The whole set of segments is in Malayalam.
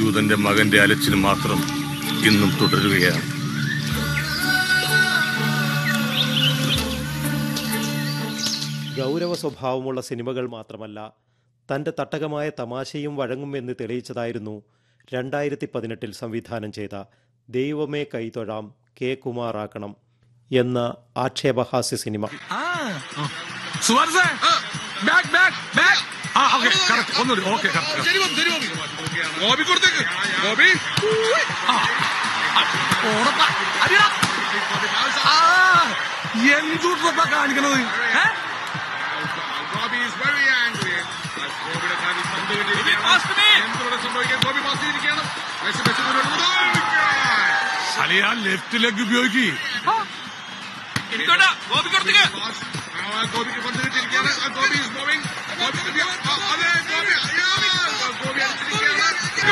ജൂതന്റെ മകന്റെ അലച്ചിൽ മാത്രം ഇന്നും തുടരുകയാണ് ഗൗരവ സ്വഭാവമുള്ള സിനിമകൾ മാത്രമല്ല തൻ്റെ തട്ടകമായ തമാശയും വഴങ്ങുമെന്ന് തെളിയിച്ചതായിരുന്നു രണ്ടായിരത്തി പതിനെട്ടിൽ സംവിധാനം ചെയ്ത ദൈവമേ കൈതൊഴാം കെ കുമാറാക്കണം എന്ന ആക്ഷേപഹാസ്യ സിനിമ സുവർസേ ബാക്ക് ബാക്ക് ബാക്ക് ആ ഓക്കെ കറക്റ്റ് ഒന്നുകൂടി ഓക്കെ കറക്റ്റ് ഗോപി കൊടുത്തേക്ക് ഗോപി എന്തുട്ട കാണിക്കണത് ഏ? Bobby is very angry. ഗോപിയുടെ കാര്യം സംഭവിച്ചിരിക്കുകയാണ്. pass to me. എന്തിവിടെ സംഭവിക്കാൻ ഗോപി പാസ് ചെയ്തിരിക്കുകയാണ് മെസ്സി മെസ്സി മുന്നോട്ട് പോകുന്നു. Oh, അളിയ ലെഫ്റ്റ് ലെഗ് ഉപയോഗിക്ക് ഗോപി കൊടുത്തേക്ക് pass. ആ, ഗോപിക്ക് പന്ത് കിട്ടിയിരിക്കുകയാണ്. ആ, ഗോപി is moving. ഗോപി ആ, അതെ, ഗോപി. Yeah, ഗോപി അടിച്ചിരിക്കുകയാണ്.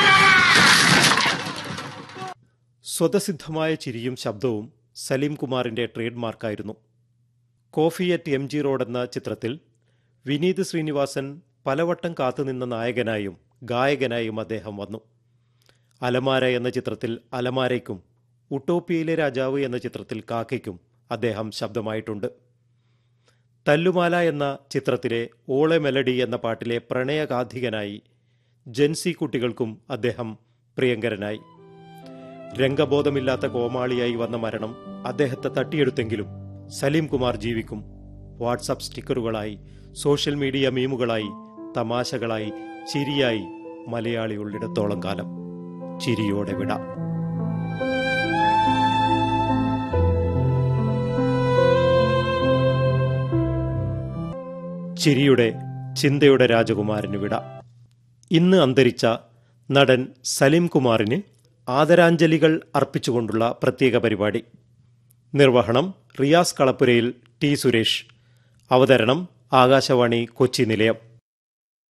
സ്വതസിദ്ധമായ ചിരിയും ശബ്ദവും സലീം കുമാറിൻ്റെ ട്രേഡ് മാർക്കായിരുന്നു coffee at M G road എന്ന ചിത്രത്തിൽ വിനീത് ശ്രീനിവാസൻ പലവട്ടം കാത്തുനിന്ന നായകനായും ഗായകനായും അദ്ദേഹം വന്നു അലമാര എന്ന ചിത്രത്തിൽ അലമാരയ്ക്കും ഉട്ടോപ്പിയയിലെ രാജാവ് എന്ന ചിത്രത്തിൽ കാക്കയ്ക്കും അദ്ദേഹം ശബ്ദമായിട്ടുണ്ട് തല്ലുമാല എന്ന ചിത്രത്തിലെ ഓളെ മെലഡി എന്ന പാട്ടിലെ പ്രണയഗാഥികനായി ജൻസി കുട്ടികൾക്കും അദ്ദേഹം പ്രിയങ്കരനായി രംഗബോധമില്ലാത്ത കോമാളിയായി വന്ന മരണം അദ്ദേഹത്തെ തട്ടിയെടുത്തെങ്കിലും സലീം കുമാർ ജീവിക്കും വാട്സപ്പ് സ്റ്റിക്കറുകളായി സോഷ്യൽ മീഡിയ മീമുകളായി തമാശകളായി ചിരിയായി മലയാളി ഉള്ളിടത്തോളം കാലം ചിരിയോടെ വിടാം ചിരിയുടെ ചിന്തയുടെ രാജകുമാരന് വിട ഇന്ന് അന്തരിച്ച നടൻ സലീം കുമാറിന് ആദരാഞ്ജലികൾ അർപ്പിച്ചുകൊണ്ടുള്ള പ്രത്യേക പരിപാടി നിർവഹണം റിയാസ് കളപ്പുരയിൽ ടി സുരേഷ് അവതരണം ആകാശവാണി കൊച്ചി നിലയം